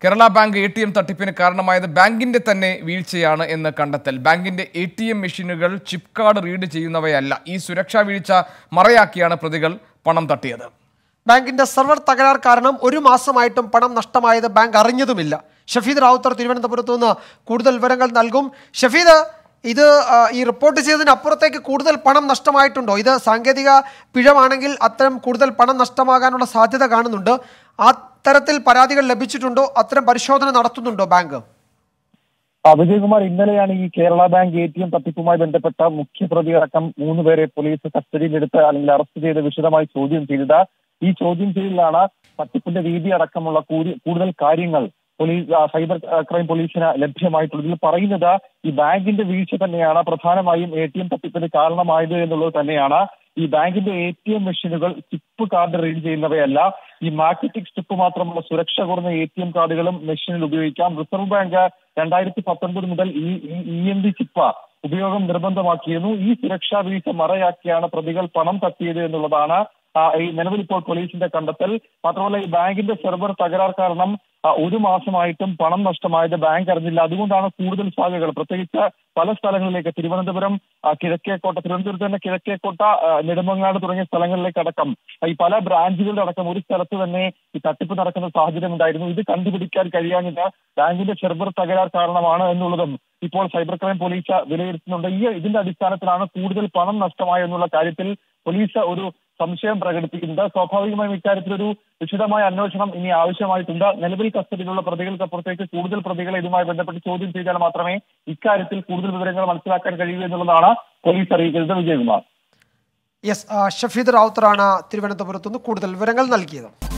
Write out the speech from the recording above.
Kerala bank A T M തട്ടിപ്പിന് കാരണമായത് ബാങ്കിന്റെ തന്നെ വീഴ്ചയാണ് എന്ന് കണ്ടെത്തൽ ബാങ്കിന്റെ എ ടി എം മെഷീനുകൾ ചിപ്പ് കാർഡ് റീഡ് ചെയ്യുന്നവയല്ല ഈ സുരക്ഷാ വീഴ്ച മറയാക്കിയാണ് പ്രതികൾ പണം തട്ടിയത് ബാങ്കിന്റെ സെർവർ തകരാർ കാരണം ഒരു മാസമായിട്ടും പണം നഷ്ടമായത് ബാങ്ക് അറിഞ്ഞതുമില്ല ഷഫീദ് റാവുത്തർ തിരുവനന്തപുരത്ത് നിന്ന് കൂടുതൽ വിവരങ്ങൾ നൽകും ഷഫീദ് ഇത് ആ, ഈ റിപ്പോർട്ട് ചെയ്തതിന് അപ്പുറത്തേക്ക് കൂടുതൽ പണം നഷ്ടമായിട്ടുണ്ടോ ഇത് സാങ്കേതിക പിഴവാണെങ്കിൽ അത്തരം കൂടുതൽ പണം നഷ്ടമാകാനുള്ള സാധ്യത കാണുന്നുണ്ട് അത്തരത്തിൽ പരാതികൾ ലഭിച്ചിട്ടുണ്ടോ അത്തരം പരിശോധന നടത്തുന്നുണ്ടോ ബാങ്ക് ആ, വിജയകുമാർ ഇന്നലെയാണ് ഈ Kerala bank A T M തട്ടിപ്പുമായി ബന്ധപ്പെട്ട മുഖ്യപ്രതി അടക്കം മൂന്ന് പേരെ പോലീസ് കസ്റ്റഡിയിലെടുത്ത് അല്ലെങ്കിൽ അറസ്റ്റ് ചെയ്ത് വിശദമായി ചോദ്യം ചെയ്തത് ഈ ചോദ്യം ചെയ്യലിലാണ് തട്ടിപ്പിന്റെ രീതി അടക്കമുള്ള കൂടി- കൂടുതൽ കാര്യങ്ങൾ പോലീസ് ആ, സൈബർ ആ, ക്രൈം പോലീസിന് ലഭ്യമായിട്ടുള്ളത് ഇതിൽ പറയുന്നത് ഈ ബാങ്കിന്റെ വീഴ്ച തന്നെയാണ് പ്രധാനമായും എ ടി എം തട്ടിപ്പിന് കാരണമായത് എന്നുള്ളത് തന്നെയാണ് ഈ ബാങ്കിന്റെ എ ടി എം മെഷീനുകൾ ചിപ്പ് കാർഡ് റീഡ് ചെയ്യുന്നവയല്ല ഈ മാഗ്നറ്റിക് സ്റ്റിപ്പ് മാത്രമുള്ള സുരക്ഷ കുറഞ്ഞ എ ടി എം കാർഡുകളും മെഷീനിൽ ഉപയോഗിക്കാം റിസർവ് ബാങ്ക് രണ്ടായിരത്തി പത്തൊൻപത് മുതൽ ഈ ഇ എം ഡി ചിപ്പ് ഉപയോഗം നിർബന്ധമാക്കിയിരുന്നു ഈ സുരക്ഷാ വീഴ്ച മറയാക്കിയാണ് പ്രതികൾ പണം തട്ടിയത് എന്നുള്ളതാണ് ആ, ഈ നിലവിൽ ഇപ്പോൾ പോലീസിന്റെ കണ്ടെത്തൽ മാത്രമല്ല ഈ ബാങ്കിന്റെ സെർവർ തകരാർ കാരണം ആ, ഒരു മാസമായിട്ടും പണം നഷ്ടമായത് ബാങ്ക് അറിഞ്ഞില്ല അതുകൊണ്ടാണ് കൂടുതൽ ശാഖകൾ പ്രത്യേകിച്ച് പല സ്ഥലങ്ങളിലേക്ക് തിരുവനന്തപുരം ആ, കിഴക്കേക്കോട്ട തിരുവനന്തപുരത്ത് തന്നെ കിഴക്കേക്കോട്ട ആ, നെടുമങ്ങാട് തുടങ്ങിയ സ്ഥലങ്ങളിലേക്ക് അടക്കം ഈ പല ബ്രാഞ്ചുകളുടെ അടക്കം ഒരു സ്ഥലത്ത് തന്നെ ഈ തട്ടിപ്പ് നടക്കുന്ന സാഹചര്യം ഉണ്ടായിരുന്നു ഇത് കണ്ടുപിടിക്കാൻ കഴിയാഞ്ഞത് ബാങ്കിന്റെ സെർവർ തകരാർ കാരണമാണ് എന്നുള്ളതും ഇപ്പോൾ സൈബർ ക്രൈം പോലീസ് വിലയിരുത്തുന്നുണ്ട് ഈ ഇതിന്റെ അടിസ്ഥാനത്തിലാണ് കൂടുതൽ പണം നഷ്ടമായോ എന്നുള്ള കാര്യത്തിൽ പോലീസ് ഒരു സംശയം പ്രകടിപ്പിക്കുന്നത് സ്വാഭാവികമായും ഇക്കാര്യത്തിൽ ഒരു വിശദമായ അന്വേഷണം ഇനി ആവശ്യമായിട്ടുണ്ട് നിലവിൽ കസ്റ്റഡിയിലുള്ള പ്രതികൾക്കപ്പുറത്തേക്ക് കൂടുതൽ പ്രതികളെ ഇതുമായി ബന്ധപ്പെട്ട് ചോദ്യം ചെയ്താൽ മാത്രമേ ഇക്കാര്യത്തിൽ കൂടുതൽ വിവരങ്ങൾ മനസ്സിലാക്കാൻ കഴിയൂ എന്നുള്ളതാണ് പോലീസ് അറിയിക്കുന്നത് വിജയകുമാർ യെസ് ഷഫീദ് റാവുത്തറാണ് തിരുവനന്തപുരത്ത് നിന്ന് കൂടുതൽ വിവരങ്ങൾ നൽകിയത്